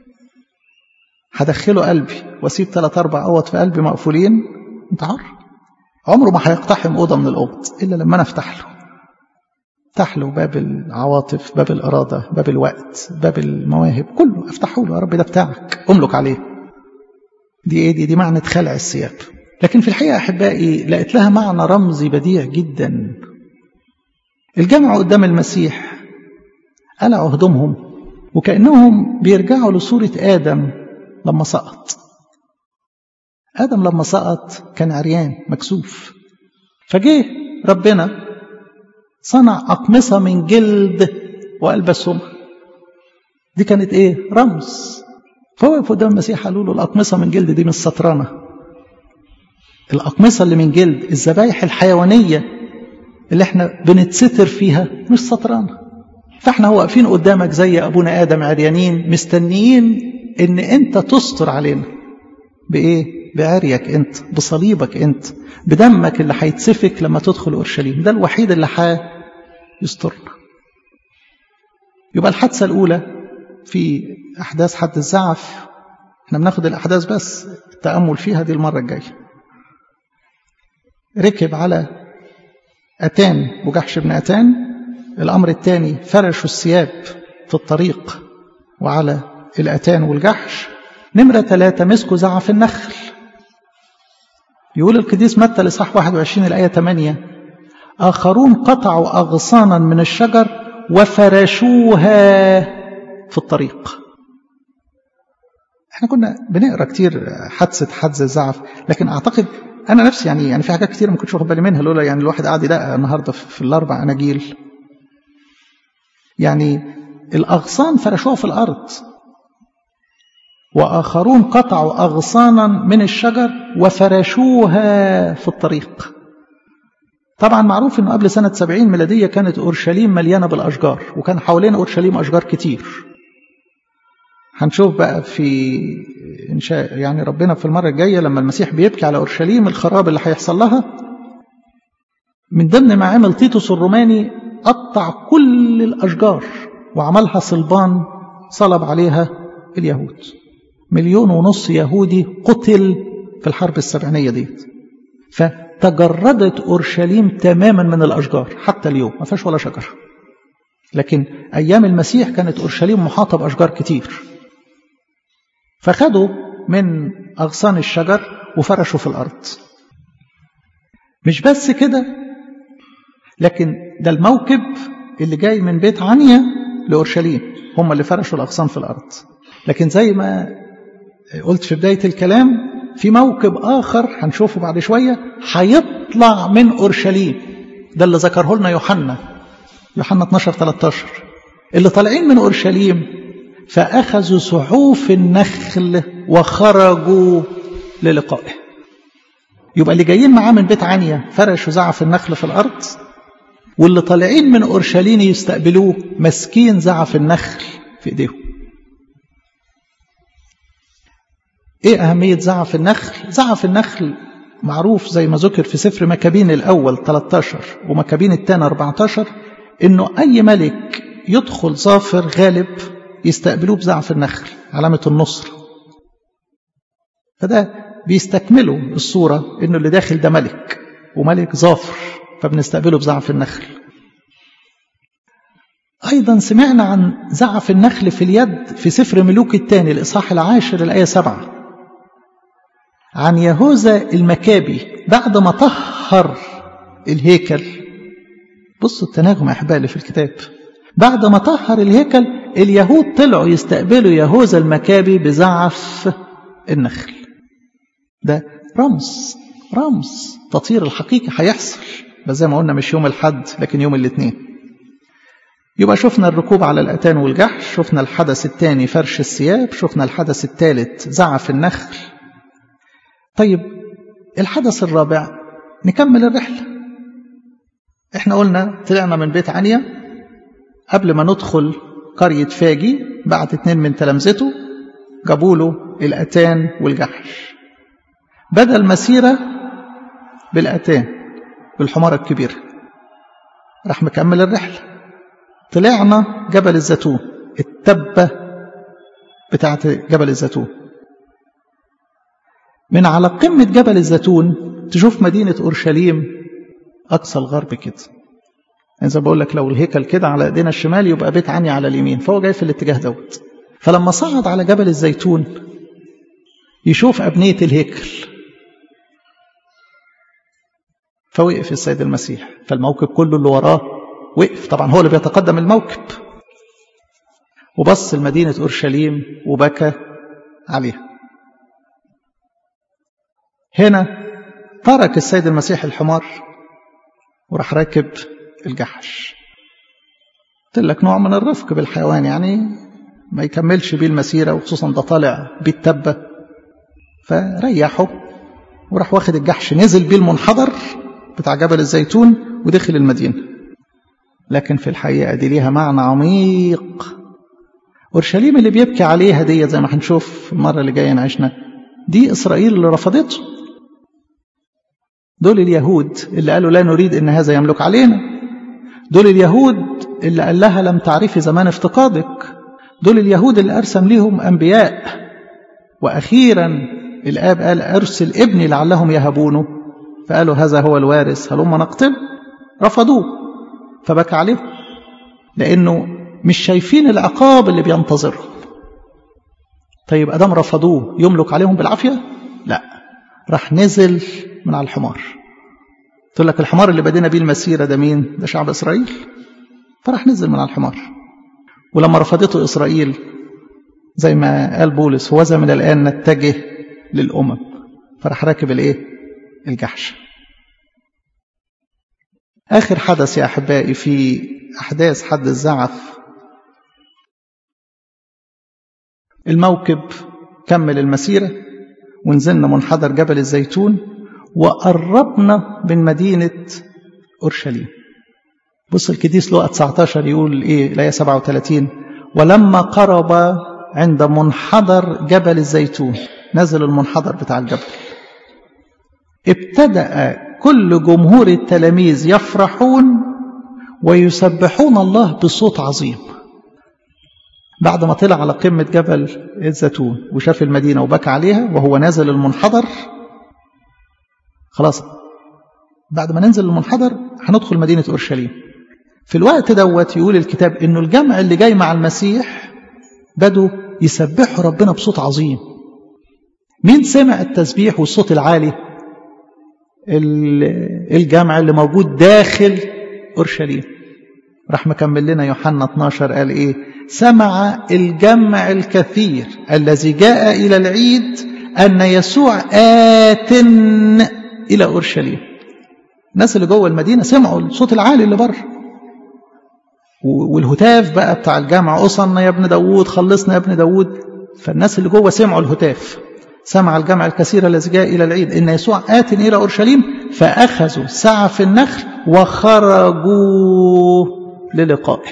هدخله قلبي واسيب ثلاث اربع اوض في قلبي مقفولين انت عار عمره ما هيقتحم اوضه من الاوض الا لما انا افتح له افتح له باب العواطف باب الاراده باب الوقت باب المواهب كله افتحه له يا رب ده بتاعك املك عليه دي ايه دي دي معنى خلع الثياب لكن في الحقيقه احبائي لقيت لها معنى رمزي بديع جدا الجمع قدام المسيح قلعوا هدومهم وكانهم بيرجعوا لصوره ادم لما سقط ادم لما سقط كان عريان مكسوف فجه ربنا صنع اقمصه من جلد والبسهم دي كانت ايه رمز فوقف قدام المسيح قالوا له الأقمصة من جلد دي مش سطرانة الأقمصة اللي من جلد الذبايح الحيوانية اللي احنا بنتستر فيها مش سطرانة فاحنا واقفين قدامك زي أبونا آدم عريانين مستنيين إن أنت تستر علينا بإيه؟ بعريك أنت بصليبك أنت بدمك اللي هيتسفك لما تدخل أورشليم ده الوحيد اللي هيسترنا يبقى الحادثة الأولى في أحداث حد الزعف احنا بناخد الأحداث بس التأمل فيها دي المرة الجاية ركب على أتان وجحش بن أتان الأمر الثاني فرشوا الثياب في الطريق وعلى الأتان والجحش نمرة ثلاثة مسكوا زعف النخل يقول القديس متى لصح 21 الآية 8 آخرون قطعوا أغصانا من الشجر وفرشوها في الطريق احنا كنا بنقرا كتير حادثه حدز الزعف لكن اعتقد انا نفسي يعني يعني في حاجات كتير ما كنتش واخد بالي منها لولا يعني الواحد قاعد يدقق النهارده في الاربع اناجيل يعني الاغصان فرشوها في الارض واخرون قطعوا اغصانا من الشجر وفرشوها في الطريق طبعا معروف انه قبل سنه 70 ميلاديه كانت اورشليم مليانه بالاشجار وكان حوالين اورشليم اشجار كتير هنشوف بقى في إن شاء يعني ربنا في المرة الجاية لما المسيح بيبكي على أورشليم الخراب اللي هيحصل لها من ضمن ما عمل تيتوس الروماني قطع كل الأشجار وعملها صلبان صلب عليها اليهود مليون ونص يهودي قتل في الحرب السبعينية ديت فتجردت أورشليم تماما من الأشجار حتى اليوم ما فيهاش ولا شجرة لكن أيام المسيح كانت أورشليم محاطة بأشجار كتير فخدوا من أغصان الشجر وفرشوا في الأرض مش بس كده لكن ده الموكب اللي جاي من بيت عنيا لأورشليم هم اللي فرشوا الأغصان في الأرض لكن زي ما قلت في بداية الكلام في موكب آخر هنشوفه بعد شوية هيطلع من أورشليم ده اللي ذكره لنا يوحنا يوحنا 12 13 اللي طالعين من أورشليم فأخذوا صحوف النخل وخرجوا للقائه يبقى اللي جايين معاه من بيت عنيا فرشوا زعف النخل في الأرض واللي طالعين من أورشليم يستقبلوه ماسكين زعف النخل في إيديهم إيه أهمية زعف النخل؟ زعف النخل معروف زي ما ذكر في سفر مكابين الأول 13 ومكابين الثاني 14 إنه أي ملك يدخل ظافر غالب يستقبلوه بزعف النخل علامة النصر فده بيستكملوا الصورة إنه اللي داخل ده ملك وملك ظافر فبنستقبله بزعف النخل أيضا سمعنا عن زعف النخل في اليد في سفر ملوك الثاني الإصحاح العاشر الآية سبعة عن يهوذا المكابي بعد ما طهر الهيكل بصوا التناغم أحبالي في الكتاب بعد ما طهر الهيكل اليهود طلعوا يستقبلوا يهوذا المكابي بزعف النخل ده رمز رمز تطهير الحقيقي هيحصل بس زي ما قلنا مش يوم الحد لكن يوم الاثنين يبقى شفنا الركوب على الأتان والجحش شفنا الحدث الثاني فرش الثياب شفنا الحدث الثالث زعف النخل طيب الحدث الرابع نكمل الرحلة احنا قلنا طلعنا من بيت عنيا قبل ما ندخل قرية فاجي بعت اتنين من تلامذته جابوا له الأتان والجحش بدأ المسيرة بالأتان بالحمارة الكبيرة راح مكمل الرحلة طلعنا جبل الزيتون التبة بتاعت جبل الزيتون من على قمة جبل الزيتون تشوف مدينة أورشليم أقصى الغرب كده يعني زي بقول لك لو الهيكل كده على ايدينا الشمال يبقى بيت عني على اليمين فهو جاي في الاتجاه دوت فلما صعد على جبل الزيتون يشوف أبنية الهيكل فوقف السيد المسيح فالموكب كله اللي وراه وقف طبعا هو اللي بيتقدم الموكب وبص لمدينة أورشليم وبكى عليها هنا ترك السيد المسيح الحمار وراح راكب الجحش قلت لك نوع من الرفق بالحيوان يعني ما يكملش بيه المسيرة وخصوصا ده طالع بيه التبة فريحه وراح واخد الجحش نزل بيه المنحدر بتاع جبل الزيتون ودخل المدينة لكن في الحقيقة دي ليها معنى عميق أورشليم اللي بيبكي عليها دي زي ما هنشوف المرة اللي جاية نعيشنا دي إسرائيل اللي رفضته دول اليهود اللي قالوا لا نريد ان هذا يملك علينا دول اليهود اللي قال لها لم تعرفي زمان افتقادك دول اليهود اللي ارسم ليهم انبياء واخيرا الاب قال ارسل ابني لعلهم يهبونه فقالوا هذا هو الوارث هلما نقتل رفضوه فبكى عليهم لانه مش شايفين العقاب اللي بينتظرهم طيب ادام رفضوه يملك عليهم بالعافيه لا راح نزل من على الحمار قلت لك الحمار اللي بدينا بيه المسيرة ده مين ده شعب إسرائيل فراح نزل من على الحمار ولما رفضته إسرائيل زي ما قال بولس هوذا من الآن نتجه للأمم فراح راكب الإيه الجحش آخر حدث يا أحبائي في أحداث حد الزعف الموكب كمل المسيرة ونزلنا منحدر جبل الزيتون وقربنا من مدينة أورشليم بص الكديس لقى 19 يقول إيه الآية 37 ولما قرب عند منحدر جبل الزيتون نزل المنحدر بتاع الجبل ابتدأ كل جمهور التلاميذ يفرحون ويسبحون الله بصوت عظيم بعد ما طلع على قمة جبل الزيتون وشاف المدينة وبكى عليها وهو نازل المنحدر خلاص بعد ما ننزل المنحدر هندخل مدينة أورشليم في الوقت دوت يقول الكتاب انه الجمع اللي جاي مع المسيح بدوا يسبحوا ربنا بصوت عظيم مين سمع التسبيح والصوت العالي الجمع اللي موجود داخل أورشليم راح مكمل لنا يوحنا 12 قال ايه سمع الجمع الكثير الذي جاء إلى العيد أن يسوع آت إلى أورشليم الناس اللي جوه المدينة سمعوا الصوت العالي اللي بره والهتاف بقى بتاع الجامع أصلنا يا ابن داوود خلصنا يا ابن داوود فالناس اللي جوه سمعوا الهتاف سمع الجمع الكثير الذي جاء إلى العيد إن يسوع آت إلى أورشليم فأخذوا سعف النخل وخرجوا للقائه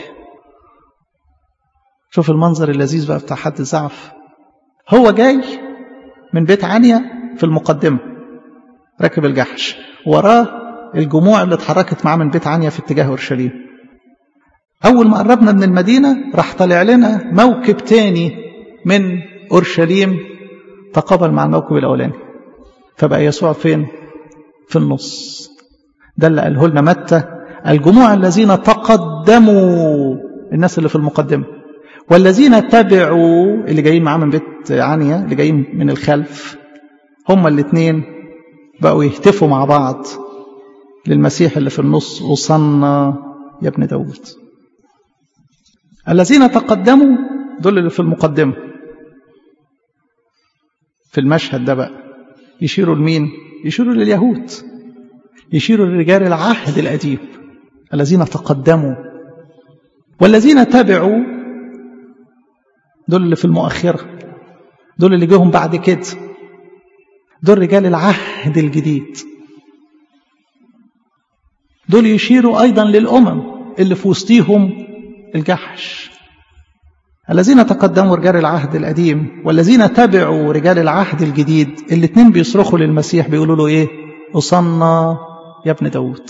شوف المنظر اللذيذ بقى بتاع حد الزعف هو جاي من بيت عنيا في المقدمة راكب الجحش وراه الجموع اللي اتحركت معاه من بيت عنيا في اتجاه اورشليم اول ما قربنا من المدينه راح طالع لنا موكب تاني من اورشليم تقابل مع الموكب الاولاني فبقى يسوع فين في النص ده اللي قاله لنا متى الجموع الذين تقدموا الناس اللي في المقدمة والذين تبعوا اللي جايين معاه من بيت عنيا اللي جايين من الخلف هما الاثنين بقوا يهتفوا مع بعض للمسيح اللي في النص وصلنا يا ابن داود الذين تقدموا دول اللي في المقدمة في المشهد ده بقى يشيروا لمين يشيروا لليهود يشيروا لرجال العهد القديم الذين تقدموا والذين تبعوا دول اللي في المؤخرة دول اللي جيهم بعد كده دول رجال العهد الجديد دول يشيروا أيضا للأمم اللي في وسطيهم الجحش الذين تقدموا رجال العهد القديم والذين تبعوا رجال العهد الجديد الاثنين بيصرخوا للمسيح بيقولوا له ايه أصلنا يا ابن داود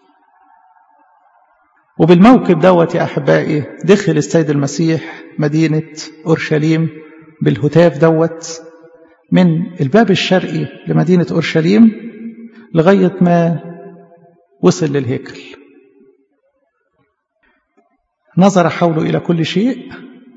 وبالموكب دوت يا أحبائي دخل السيد المسيح مدينة أورشليم بالهتاف دوت من الباب الشرقي لمدينة أورشليم لغاية ما وصل للهيكل نظر حوله إلى كل شيء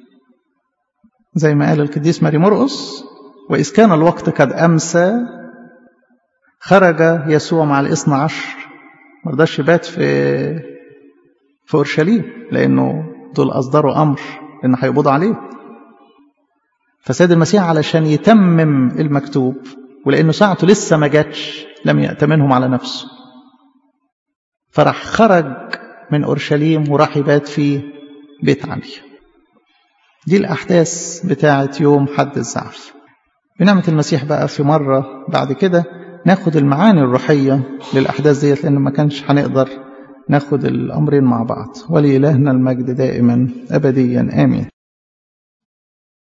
زي ما قال القديس ماري مرقس وإذ كان الوقت قد أمسى خرج يسوع مع الاثنى عشر ما رضاش يبات في في أورشليم لأنه دول أصدروا أمر إن هيقبضوا عليه فسيد المسيح علشان يتمم المكتوب ولأنه ساعته لسه ما جاتش لم يأتمنهم على نفسه فراح خرج من أورشليم وراح يبات في بيت علي دي الأحداث بتاعة يوم حد الزعف بنعمة المسيح بقى في مرة بعد كده ناخد المعاني الروحية للأحداث ديت لأن ما كانش هنقدر ناخد الأمرين مع بعض ولإلهنا المجد دائما أبديا آمين